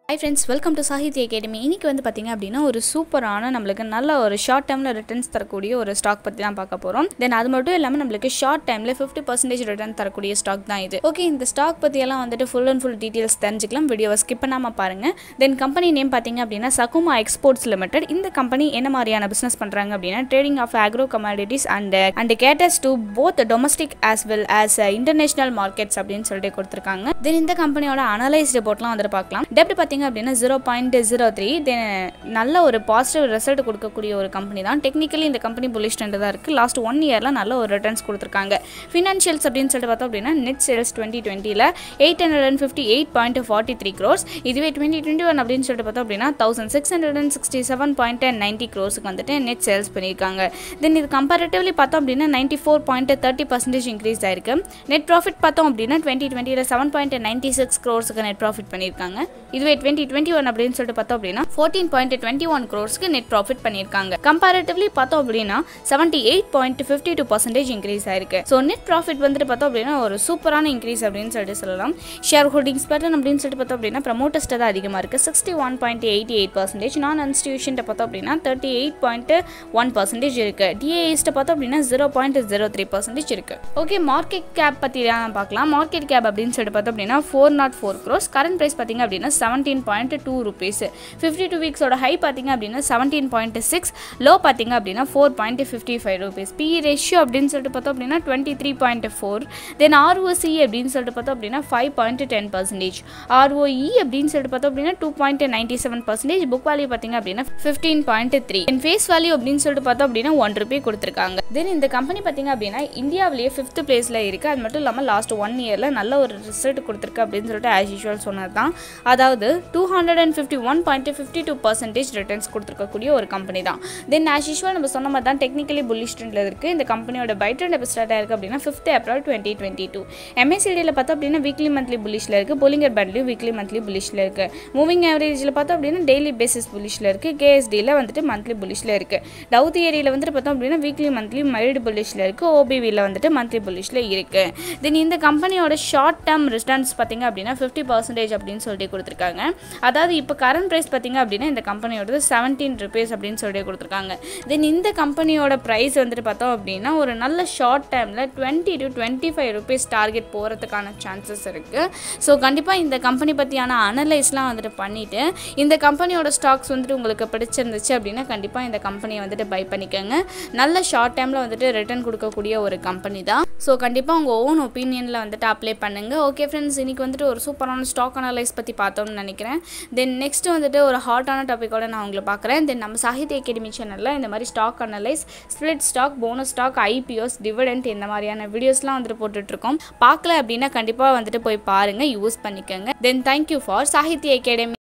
high friends welcome to Sahitya Academy இன்றைக்கி வந்து பார்த்திங்க அப்படின்னா ஒரு சூப்பரான நம்மளுக்கு நல்ல ஒரு ஷார்ட் டைமில் ரிட்டர்ன்ஸ் தரக்கூடிய ஒரு ஸ்டாக் பற்றி தான் பார்க்க போகிறோம் தென் அது மட்டும் இல்லாமல் நம்மளுக்கு ஷார்ட் டைமில் ஃபிஃப்டி பர்சன்டேஜ் ரிட்டர்ன் தரக்கூடிய ஸ்டாக் தான் இது ஓகே இந்த ஸ்டாக் பற்றியெல்லாம் வந்துட்டு ஃபுல் அண்ட் ஃபுல் டீட்டெயில்ஸ் தெரிஞ்சுக்கலாம் வீடியோவை ஸ்கிப் பண்ணாமல் பாருங்கள் தென் கம்பெனி நேம் பார்த்தீங்க அப்படின்னா சகுமா எக்ஸ்போர்ட்ஸ் லிமிடெட் இந்த கம்பெனி என்ன மாதிரியான பிஸ்னஸ் பண்ணுறாங்க அப்படின்னா trading of agro commodities and and caters to both domestic as well as international markets அப்படின்னு சொல்லிட்டு கொடுத்துருக்காங்க தென் இந்த கம்பெனியோட அனலைஸ் ரிப்போர்ட்லாம் வந்துட்டு பார்க்கலாம் டெப்ட் பார்த்தீங்க அப்படின்னா zero point zero three then நல்ல ஒரு பாசிட்டிவ் ரிசல்ட் கொடுக்கக்கூடிய ஒரு கம்பெனி தான் டெக்னிக்கலி இந்த கம்பெனி புலிஷ் ட்ரெண்ட் தான் இருக்குது லாஸ்ட் ஒன் இயரில் நல்ல ஒரு ரிட்டர்ன்ஸ் கொடுத்துருக்காங்க ஃபினான்ஷியல்ஸ் அப்படின்னு சொல்லிட்டு பார்த்தோம் அப்படின்னா நெட் சேல்ஸ் டுவெண்ட்டி டுவெண்ட்டியில் eight hundred and fifty eight point forty three crores இதுவே டுவெண்ட்டி டுவெண்ட்டி ஒன் அப்படின்னு சொல்லிட்டு பார்த்தோம் அப்படின்னா thousand six hundred and sixty seven point ninety க்ரோஸுக்கு வந்துட்டு நெட் சேல்ஸ் பண்ணியிருக்காங்க தென் இது கம்பேரிட்டிவ்லி பார்த்தோம் அப்படின்னா ninety four point thirty percentage increase ஆயிருக்கு நெட் ப்ராஃபிட் பார்த்தோம் அப்படின்னா டுவெண்ட்டி டுவெண்ட்டியில் செவன் பாயிண்ட் நைன்ட்டி சிக்ஸ் க்ரோர்ஸுக்கு நெட் ப்ராஃபிட் பண்ணியிருக்காங்க இதுவே டுவெண்ட்டி டுவெண்ட்டி ஒன் அப்படின்னு சொல்லிட்டு பார்த்தோம் அப்படின்னா ஃபோர்டீன் பாயிண்ட் டுவெண்ட்டி ஒன் க்ரோர்ஸ்க்கு நெட் ப்ராஃபிட் பண்ணியிருக்காங்க கம்பேரிட்டிவ்லி பார்த்தோம் அப்படின்னா seventy eight point fifty two percentage increase ஆயிருக்கு ஸோ நெட் ப்ராஃபிட் வந்துட்டு பார்த்தோம் அப்படின்னா ஒரு சூப்பரான இன்க்ரீஸ் அப்படின்னு சொல்லிட்டு சொல்லலாம் ஷேர் ஹோல்டிங்ஸ் பேட்டர்ன் அப்படின்னு சொல்லிட்டு பார்த்தோம் அப்படின்னா ப்ரமோட்டர்ஸ்ட்டு தான் அதிகமாக இருக்குது sixty one point eighty eight percentage non இன்ஸ்டியூஷன்ட்ட பார்த்தோம் அப்படின்னா thirty eight point one percentage இருக்குது டிஏஎஸ்ட்டை பார்த்தோம் அப்படின்னா zero point zero three percentage இருக்குது ஓகே மார்க்கெட் கேப் பற்றி தான் பார்க்கலாம் மார்க்கெட் கேப் அப்படின்னு சொல்லிட்டு பார்த்தோம் அப்படின்னா four naught four crores current price பார்த்தீங்க அப்படின்னா seventeen point two rupees fifty two வீக்ஸோட ஹை பார்த்தீங்க அப்படின்னா செவன்டீன் பாயிண்ட் சிக்ஸ் லோ பார்த்தீங்க அப்படின்னா four point fifty five rupees B ratio அப்படின்னு சொல்லிட்டு பார்த்தோம் அப்படின்னா twenty three point four then ROC அப்படின்னு சொல்லிட்டு பார்த்தோம் அப்படின்னா five point ten percentage ROE அப்படின்னு சொல்லிட்டு பார்த்தோம் அப்படின்னா two point ninety seven percentage book value பார்த்தீங்க அப்படின்னா fifteen point three then face value அப்படின்னு சொல்லிட்டு பார்த்தோம் அப்படின்னா ஒன் ருபி கொடுத்துருக்காங்க தென் இந்த கம்பெனி பார்த்தீங்க அப்படின்னா இந்தியாவிலேயே ஃபிஃப்த் பிளேஸில் இருக்குது அது மட்டும் இல்லாமல் லாஸ்ட் ஒன் இயரில் நல்ல ஒரு ரிசல்ட் கொடுத்துருக்கு அப்படின்னு சொல்லிட்டு ஆஸ் யூஷுவல் சொன்னது தான் அதாவது two hundred and fifty one point fifty two percentage returns கொடுத்துருக்கக்கூடிய ஒரு கம்பெனி தான் தென் ஆஸ் யூஷுவல் நம்ம சொன்ன மாதிரி தான் டெக்னிக்கலி புல்லிஷ் ட்ரெண்டில் இருக்குது இந்த கம்பெனியோட பை ட்ரெண்ட் எப்போ ஸ்டார்ட் ஆயிருக்கு அப்படின்னா fifth April twenty twenty two எம்எஸ்சிடியில் பார்த்தோம் அப்படின்னா வீக்லி மந்த்லி புல்லிஷில் இருக்குது போலிங்கர் பேண்ட்லையும் வீக்லி மந்த்லி புல்லிஷில் இருக்குது மூவிங் ஆவரேஜில் பார்த்தோம் அப்படின்னா டெய்லி பேசிஸ் புல்லிஷில் இருக்குது கேஎஸ்டியில் வந்துட்டு மந்த்லி புல்லிஷில் இருக்குது டவுத் ஏரியில் வந்துட்டு பார்த்தோம் அப்படின்னா வீக்லி மந்த்லி மைல்டு புல்லிஷில் இருக்குது ஓபிவியில் வந்துட்டு மந்த்லி புல்லிஷில் இருக்குது தென் இந்த கம்பெனியோட ஷார்ட் டேர்ம் ரிட்டர்ன்ஸ் பார்த்தீங்க அப்படின்னா ஃபிஃப்டி பர்சன்டேஜ் அப்படின்னு சொல்லிட்டு கொடுத்துருக்காங்க அதாவது இப்போ கரண்ட் ப்ரைஸ் பார்த்தீங்க அப்படின்னா இந்த கம்பெனியோடது செவன்டீன் ருபீஸ் அப்படின்னு சொல்லிட்டு கொடுத்துருக்காங்க தென் இந்த கம்பெனியோட ப்ரைஸ் வந்துட்டு பார்த்தோம் அப்படின்னா ஒரு நல்ல ஷார்ட் டைமில் twenty to twenty five rupees target போகிறதுக்கான சான்சஸ் இருக்குது ஸோ கண்டிப்பாக இந்த கம்பெனி பற்றியான அனலைஸ்லாம் வந்துட்டு பண்ணிவிட்டு இந்த கம்பெனியோட ஸ்டாக்ஸ் வந்துட்டு உங்களுக்கு பிடிச்சிருந்துச்சு அப்படின்னா கண்டிப்பாக இந்த கம்பெனியை வந்துட்டு பை பண்ணிக்கோங்க நல்ல ஷார்ட் டைமில் வந்துட்டு ரிட்டர்ன் கொடுக்கக்கூடிய ஒரு கம்பெனி தான் ஸோ கண்டிப்பாக உங்கள் ஓன் ஒப்பீனியனில் வந்துட்டு அப்ளை பண்ணுங்கள் ஓகே ஃப்ரெண்ட்ஸ் இன்றைக்கி வந்துட்டு ஒரு சூப்பரான ஸ்டாக் அனலைஸ் பற்றி பார்த்தோம்னு நினைக்கிறேன் தென் நெக்ஸ்ட் வந்துட்டு ஒரு ஹாட்டான டாப்பிக்கோட நான் உங்களை பார்க்குறேன் தென் நம்ம சாகித்ய அகாடமி சேனலில் இந்த மாதிரி stock analyse split stock bonus stock IPOs dividend இந்த மாதிரியான வீடியோஸ்லாம் வந்துட்டு போட்டுட்ருக்கோம் பார்க்கல அப்படின்னா கண்டிப்பாக வந்துட்டு போய் பாருங்கள் யூஸ் பண்ணிக்கோங்க then thank you for Sahitya academy